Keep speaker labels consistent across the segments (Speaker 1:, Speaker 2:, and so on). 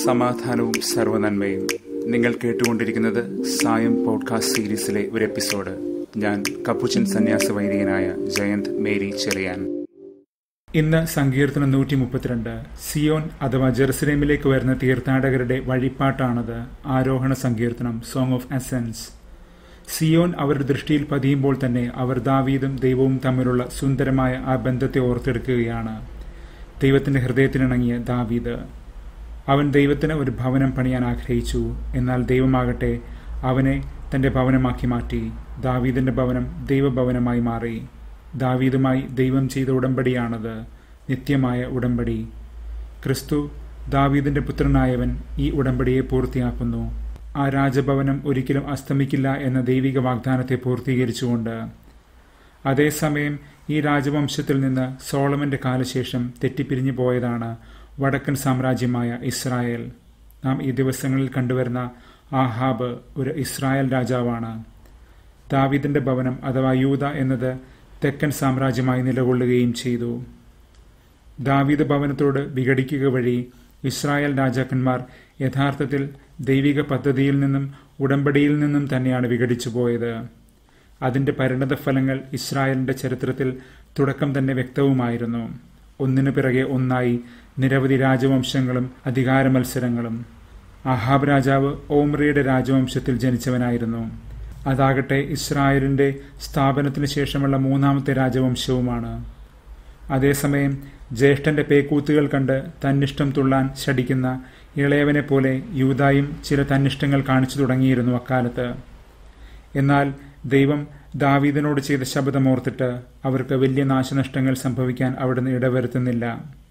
Speaker 1: സമാധാനവും സർവനന്മയും നിങ്ങൾ കേട്ടുകൊണ്ടിരിക്കുന്നത് സായം പോഡ്കാസ്റ്റ് സീരീസിലെ ഒരു എപ്പിസോഡ് ഞാൻ കപ്പുച്ചൻ സന്യാസ വൈദികനായ ജയന്ത് മേരി ചെറിയാൻ
Speaker 2: ഇന്ന് സങ്കീർത്തനം നൂറ്റി മുപ്പത്തിരണ്ട് സിയോൻ അഥവാ ജെറുസലേമിലേക്ക് വരുന്ന തീർത്ഥാടകരുടെ വഴിപ്പാട്ടാണത് ആരോഹണ സങ്കീർത്തനം സോങ് ഓഫ് അസെൻസ് സിയോൻ അവരുടെ ദൃഷ്ടിയിൽ പതിയുമ്പോൾ തന്നെ അവർ ദാവീദും ദൈവവും തമ്മിലുള്ള സുന്ദരമായ ആ ബന്ധത്തെ ഓർത്തെടുക്കുകയാണ് ദൈവത്തിന്റെ ഹൃദയത്തിനിണങ്ങിയ ദാവീദ് അവൻ ദൈവത്തിന് ഒരു ഭവനം പണിയാൻ ആഗ്രഹിച്ചു എന്നാൽ ദൈവമാകട്ടെ അവനെ തന്റെ ഭവനമാക്കി മാറ്റി ദാവീദിന്റെ ഭവനം ദൈവഭവനമായി മാറി ദാവീദുമായി ദൈവം ചെയ്ത ഉടമ്പടിയാണത് നിത്യമായ ഉടമ്പടി ക്രിസ്തു ദാവീദിന്റെ പുത്രനായവൻ ഈ ഉടമ്പടിയെ പൂർത്തിയാക്കുന്നു ആ രാജഭവനം ഒരിക്കലും അസ്തമിക്കില്ല എന്ന ദൈവിക വാഗ്ദാനത്തെ പൂർത്തീകരിച്ചുകൊണ്ട് അതേസമയം ഈ രാജവംശത്തിൽ നിന്ന് സോളമന്റെ കാലശേഷം തെറ്റിപ്പിരിഞ്ഞു പോയതാണ് വടക്കൻ സാമ്രാജ്യമായ ഇസ്രായേൽ നാം ഈ ദിവസങ്ങളിൽ കണ്ടുവരുന്ന ആഹാബ് ഒരു ഇസ്രായേൽ രാജാവാണ് ദാവിദിന്റെ ഭവനം അഥവാ യൂത എന്നത് തെക്കൻ സാമ്രാജ്യമായി നിലകൊള്ളുകയും ചെയ്തു ദാവീദ് ഭവനത്തോട് വിഘടിക്കുക വഴി ഇസ്രായേൽ രാജാക്കന്മാർ യഥാർത്ഥത്തിൽ ദൈവിക പദ്ധതിയിൽ നിന്നും ഉടമ്പടിയിൽ നിന്നും തന്നെയാണ് വിഘടിച്ചു പോയത് അതിന്റെ പരിണതഫലങ്ങൾ ഇസ്രായേലിന്റെ ചരിത്രത്തിൽ തുടക്കം തന്നെ വ്യക്തവുമായിരുന്നു ഒന്നിനു പിറകെ ഒന്നായി നിരവധി രാജവംശങ്ങളും അധികാര മത്സരങ്ങളും അഹാബ് രാജാവ് ഓമ്രിയുടെ രാജവംശത്തിൽ ജനിച്ചവനായിരുന്നു അതാകട്ടെ ഇസ്രായേലിന്റെ സ്ഥാപനത്തിന് ശേഷമുള്ള മൂന്നാമത്തെ രാജവംശവുമാണ് അതേസമയം ജ്യേഷ്ഠന്റെ പേക്കൂത്തുകൾ കണ്ട് തന്നിഷ്ടം തുള്ളാൻ ശടിക്കുന്ന ഇളയവനെ പോലെ യൂതായും ചില തന്നിഷ്ടങ്ങൾ കാണിച്ചു തുടങ്ങിയിരുന്നു അക്കാലത്ത് എന്നാൽ ദൈവം ദാവീദിനോട് ചെയ്ത ശബ്ദമോർത്തിട്ട് അവർക്ക് വലിയ നാശനഷ്ടങ്ങൾ സംഭവിക്കാൻ അവിടുന്ന് ഇടവരുത്തുന്നില്ല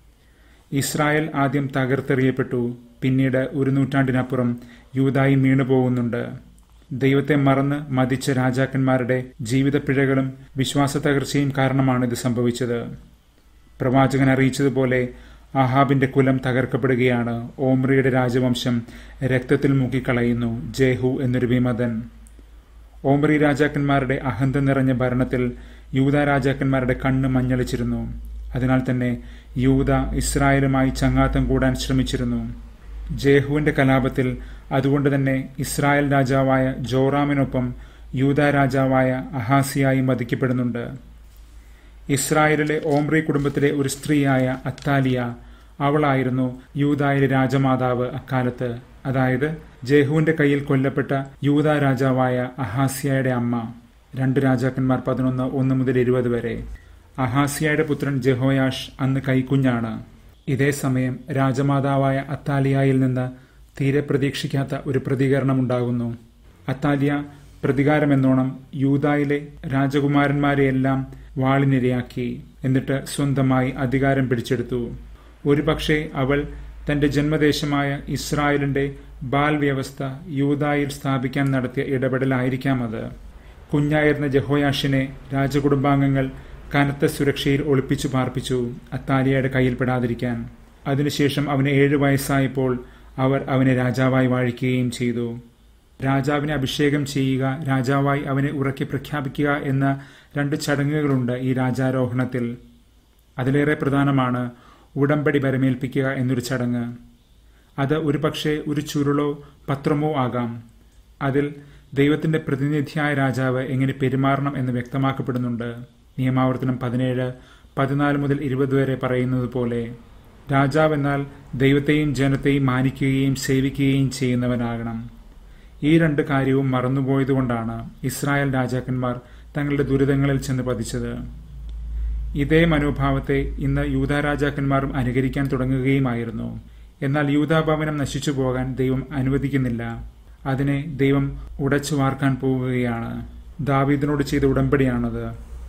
Speaker 2: ഇസ്രായേൽ ആദ്യം തകർത്തെറിയപ്പെട്ടു പിന്നീട് ഒരു നൂറ്റാണ്ടിനപ്പുറം യൂതായും വീണുപോകുന്നുണ്ട് ദൈവത്തെ മറന്ന് മതിച്ച രാജാക്കന്മാരുടെ ജീവിത പിഴകളും വിശ്വാസ തകർച്ചയും കാരണമാണ് ഇത് സംഭവിച്ചത് പ്രവാചകൻ അറിയിച്ചതുപോലെ അഹാബിന്റെ കുലം തകർക്കപ്പെടുകയാണ് ഓമ്രിയുടെ രാജവംശം രക്തത്തിൽ മുക്കിക്കളയുന്നു ജേഹു എന്നൊരു വിമതൻ ഓമ്രി രാജാക്കന്മാരുടെ അഹന്ത നിറഞ്ഞ ഭരണത്തിൽ യൂത രാജാക്കന്മാരുടെ കണ്ണ് മഞ്ഞളിച്ചിരുന്നു അതിനാൽ തന്നെ യൂത ഇസ്രായേലുമായി ചങ്ങാത്തം കൂടാൻ ശ്രമിച്ചിരുന്നു ജേഹുവിന്റെ കലാപത്തിൽ അതുകൊണ്ട് തന്നെ ഇസ്രായേൽ രാജാവായ ജോറാമിനൊപ്പം യൂത രാജാവായ അഹാസിയായി വധിക്കപ്പെടുന്നുണ്ട് ഇസ്രായേലിലെ ഓംറി കുടുംബത്തിലെ ഒരു സ്ത്രീയായ അത്താലിയ അവളായിരുന്നു യൂതായിലെ രാജമാതാവ് അക്കാലത്ത് അതായത് ജേഹുവിന്റെ കയ്യിൽ കൊല്ലപ്പെട്ട യൂത രാജാവായ അഹാസിയയുടെ അമ്മ രണ്ട് രാജാക്കന്മാർ പതിനൊന്ന് ഒന്ന് മുതൽ ഇരുപത് വരെ അഹാസിയയുടെ പുത്രൻ ജെഹോയാഷ് അന്ന് കൈക്കുഞ്ഞാണ് ഇതേ സമയം രാജമാതാവായ അത്താലിയയിൽ നിന്ന് തീരെ പ്രതീക്ഷിക്കാത്ത ഒരു പ്രതികരണം ഉണ്ടാകുന്നു അത്താലിയ പ്രതികാരമെന്നോണം യൂതായിലെ രാജകുമാരന്മാരെയെല്ലാം വാളിനിരയാക്കി എന്നിട്ട് സ്വന്തമായി അധികാരം പിടിച്ചെടുത്തു ഒരുപക്ഷെ അവൾ തന്റെ ജന്മദേശമായ ഇസ്രായേലിന്റെ ബാൽ വ്യവസ്ഥ യൂതായിൽ സ്ഥാപിക്കാൻ നടത്തിയ ഇടപെടലായിരിക്കാം അത് കുഞ്ഞായിരുന്ന ജഹോയാഷിനെ രാജകുടുംബാംഗങ്ങൾ കനത്ത സുരക്ഷയിൽ ഒളിപ്പിച്ചു പാർപ്പിച്ചു അത്താലിയയുടെ കയ്യിൽപ്പെടാതിരിക്കാൻ അതിനുശേഷം അവന് ഏഴു വയസ്സായപ്പോൾ അവർ അവനെ രാജാവായി വാഴിക്കുകയും ചെയ്തു രാജാവിനെ അഭിഷേകം ചെയ്യുക രാജാവായി അവനെ ഉറക്കി പ്രഖ്യാപിക്കുക എന്ന രണ്ട് ചടങ്ങുകളുണ്ട് ഈ രാജാരോഹണത്തിൽ അതിലേറെ പ്രധാനമാണ് ഉടമ്പടി വരമേൽപ്പിക്കുക എന്നൊരു ചടങ്ങ് അത് ഒരുപക്ഷെ ഒരു ചുരുളോ പത്രമോ ആകാം അതിൽ ദൈവത്തിന്റെ പ്രതിനിധിയായ രാജാവ് എങ്ങനെ പെരുമാറണം എന്ന് വ്യക്തമാക്കപ്പെടുന്നുണ്ട് നിയമാവർത്തനം പതിനേഴ് പതിനാല് മുതൽ ഇരുപത് വരെ പറയുന്നത് പോലെ രാജാവ് എന്നാൽ ദൈവത്തെയും ജനത്തെയും മാനിക്കുകയും സേവിക്കുകയും ചെയ്യുന്നവനാകണം ഈ രണ്ട് കാര്യവും മറന്നുപോയതുകൊണ്ടാണ് ഇസ്രായേൽ രാജാക്കന്മാർ തങ്ങളുടെ ദുരിതങ്ങളിൽ ചെന്ന് പതിച്ചത് ഇതേ മനോഭാവത്തെ ഇന്ന് യൂത രാജാക്കന്മാരും അനുകരിക്കാൻ തുടങ്ങുകയുമായിരുന്നു എന്നാൽ യൂതാഭവനം നശിച്ചു പോകാൻ ദൈവം അനുവദിക്കുന്നില്ല അതിനെ ദൈവം ഉടച്ചു വാർക്കാൻ പോവുകയാണ് ദാവീദിനോട് ചെയ്ത ഉടമ്പടിയാണത്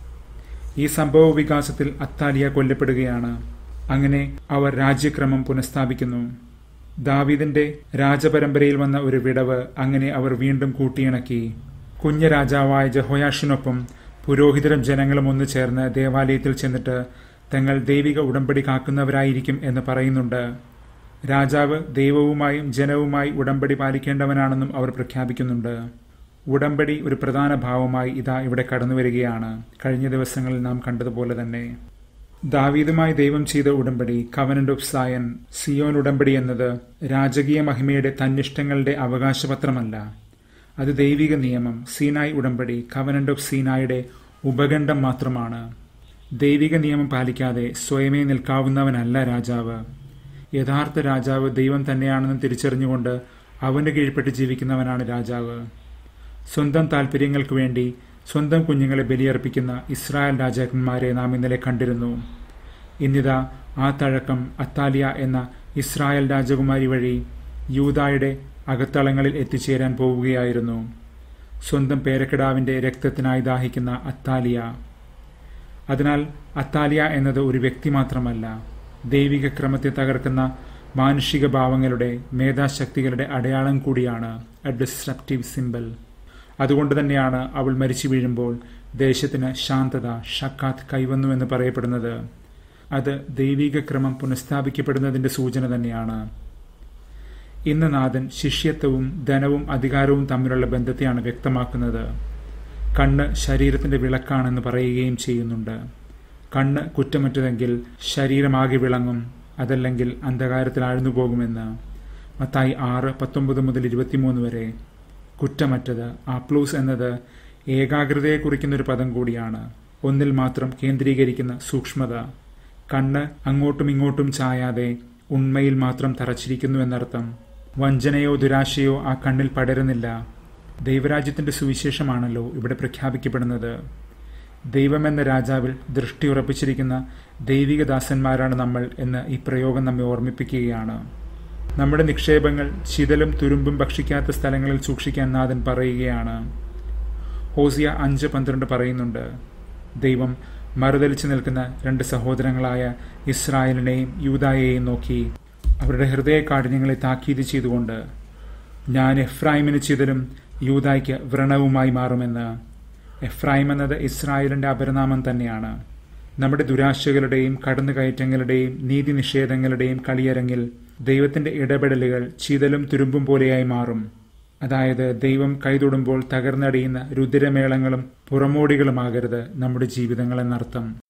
Speaker 2: ഈ സംഭവ വികാസത്തിൽ അത്താലിയ കൊല്ലപ്പെടുകയാണ് അങ്ങനെ അവർ രാജ്യക്രമം പുനഃസ്ഥാപിക്കുന്നു ദാവീദിന്റെ രാജപരമ്പരയിൽ വന്ന ഒരു വിടവ് അങ്ങനെ അവർ വീണ്ടും കൂട്ടിയിണക്കി കുഞ്ഞ രാജാവായ ജഹോയാഷിനൊപ്പം പുരോഹിതരും ജനങ്ങളും ഒന്നു ചേർന്ന് ദേവാലയത്തിൽ ചെന്നിട്ട് തങ്ങൾ ദൈവിക ഉടമ്പടി കാക്കുന്നവരായിരിക്കും എന്ന് പറയുന്നുണ്ട് രാജാവ് ദൈവവുമായും ജനവുമായി ഉടമ്പടി പാലിക്കേണ്ടവനാണെന്നും അവർ പ്രഖ്യാപിക്കുന്നുണ്ട് ഉടമ്പടി ഒരു പ്രധാന ഭാവമായി ഇതാ ഇവിടെ കടന്നു വരികയാണ് കഴിഞ്ഞ ദിവസങ്ങളിൽ നാം കണ്ടതുപോലെ തന്നെ ദാവീദുമായി ദൈവം ചെയ്ത ഉടമ്പടി കവനന്റ് ഓഫ് സായൻ സിയോൻ ഉടമ്പടി എന്നത് രാജകീയ മഹിമയുടെ തന്നിഷ്ടങ്ങളുടെ അവകാശപത്രമല്ല അത് ദൈവിക നിയമം സീനായ് ഉടമ്പടി കവനന്റ് ഓഫ് സീനായുടെ ഉപഖണ്ഡം മാത്രമാണ് ദൈവിക നിയമം പാലിക്കാതെ സ്വയമേ നിൽക്കാവുന്നവനല്ല രാജാവ് യഥാർത്ഥ രാജാവ് ദൈവം തന്നെയാണെന്ന് തിരിച്ചറിഞ്ഞുകൊണ്ട് അവന് കീഴ്പ്പെട്ട് ജീവിക്കുന്നവനാണ് രാജാവ് സ്വന്തം താല്പര്യങ്ങൾക്ക് വേണ്ടി സ്വന്തം കുഞ്ഞുങ്ങളെ ബലിയർപ്പിക്കുന്ന ഇസ്രായേൽ രാജാക്കന്മാരെ നാം ഇന്നലെ കണ്ടിരുന്നു ഇന്നിതാ ആ തഴക്കം അത്താലിയ എന്ന ഇസ്രായേൽ രാജകുമാരി വഴി യൂതായുടെ അകത്തളങ്ങളിൽ എത്തിച്ചേരാൻ പോവുകയായിരുന്നു സ്വന്തം പേരക്കിടാവിന്റെ രക്തത്തിനായി ദാഹിക്കുന്ന അത്താലിയ അതിനാൽ അത്താലിയ എന്നത് ഒരു വ്യക്തി മാത്രമല്ല ദൈവിക ക്രമത്തെ തകർക്കുന്ന മാനുഷിക ഭാവങ്ങളുടെ മേധാശക്തികളുടെ അടയാളം കൂടിയാണ് എ ഡിസ്ട്രപ്റ്റീവ് സിമ്പിൾ അതുകൊണ്ട് തന്നെയാണ് അവൾ മരിച്ചു വീഴുമ്പോൾ ദേശത്തിന് ശാന്തത ഷക്കാത്ത് കൈവന്നുവെന്ന് പറയപ്പെടുന്നത് അത് ദൈവിക ക്രമം പുനഃസ്ഥാപിക്കപ്പെടുന്നതിന്റെ സൂചന തന്നെയാണ് ഇന്ന് നാഥൻ ശിഷ്യത്വവും ധനവും അധികാരവും തമ്മിലുള്ള ബന്ധത്തെയാണ് വ്യക്തമാക്കുന്നത് കണ്ണ് ശരീരത്തിന്റെ വിളക്കാണെന്ന് പറയുകയും ചെയ്യുന്നുണ്ട് കണ്ണ് കുറ്റമറ്റതെങ്കിൽ ശരീരമാകെ വിളങ്ങും അതല്ലെങ്കിൽ അന്ധകാരത്തിൽ ആഴ്ന്നു പോകുമെന്ന് മത്തായി ആറ് പത്തൊമ്പത് മുതൽ ഇരുപത്തിമൂന്ന് വരെ കുറ്റമറ്റത് ആപ്ലൂസ് എന്നത് ഏകാഗ്രതയെ കുറിക്കുന്ന ഒരു പദം കൂടിയാണ് ഒന്നിൽ മാത്രം കേന്ദ്രീകരിക്കുന്ന സൂക്ഷ്മത കണ്ണ് അങ്ങോട്ടും ഇങ്ങോട്ടും ചായാതെ ഉണ്മയിൽ മാത്രം തറച്ചിരിക്കുന്നു എന്നർത്ഥം വഞ്ചനയോ ദുരാശയോ ആ കണ്ണിൽ പടരുന്നില്ല ദൈവരാജ്യത്തിന്റെ സുവിശേഷമാണല്ലോ ഇവിടെ പ്രഖ്യാപിക്കപ്പെടുന്നത് ദൈവമെന്ന രാജാവിൽ ദൃഷ്ടി ഉറപ്പിച്ചിരിക്കുന്ന ദൈവികദാസന്മാരാണ് നമ്മൾ എന്ന് ഈ പ്രയോഗം നമ്മെ ഓർമ്മിപ്പിക്കുകയാണ് നമ്മുടെ നിക്ഷേപങ്ങൾ ശിതലും തുരുമ്പും ഭക്ഷിക്കാത്ത സ്ഥലങ്ങളിൽ സൂക്ഷിക്കാൻ നാഥൻ പറയുകയാണ് ഹോസിയ അഞ്ച് പന്ത്രണ്ട് പറയുന്നുണ്ട് ദൈവം മറുതലിച്ചു നിൽക്കുന്ന രണ്ട് സഹോദരങ്ങളായ ഇസ്രായേലിനെയും യൂതായെയും നോക്കി അവരുടെ ഹൃദയ കാഠിന്യങ്ങളെ താക്കീത് ചെയ്തുകൊണ്ട് ഞാൻ എഫ്രായിമിന് ചിതലും യൂതായ്ക്ക് വ്രണവുമായി മാറുമെന്ന് എഫ്രായിം എന്നത് ഇസ്രായേലിന്റെ അപരനാമം തന്നെയാണ് നമ്മുടെ ദുരാശകളുടെയും കടന്നുകയറ്റങ്ങളുടെയും നീതി നിഷേധങ്ങളുടെയും കളിയരങ്ങിൽ ദൈവത്തിന്റെ ഇടപെടലുകൾ ചീതലും തുരുമ്പും പോലെയായി മാറും അതായത് ദൈവം കൈതൊടുമ്പോൾ തകർന്നടിയുന്ന രുതിരമേളങ്ങളും പുറമോടികളുമാകരുത് നമ്മുടെ ജീവിതങ്ങളെന്നർത്ഥം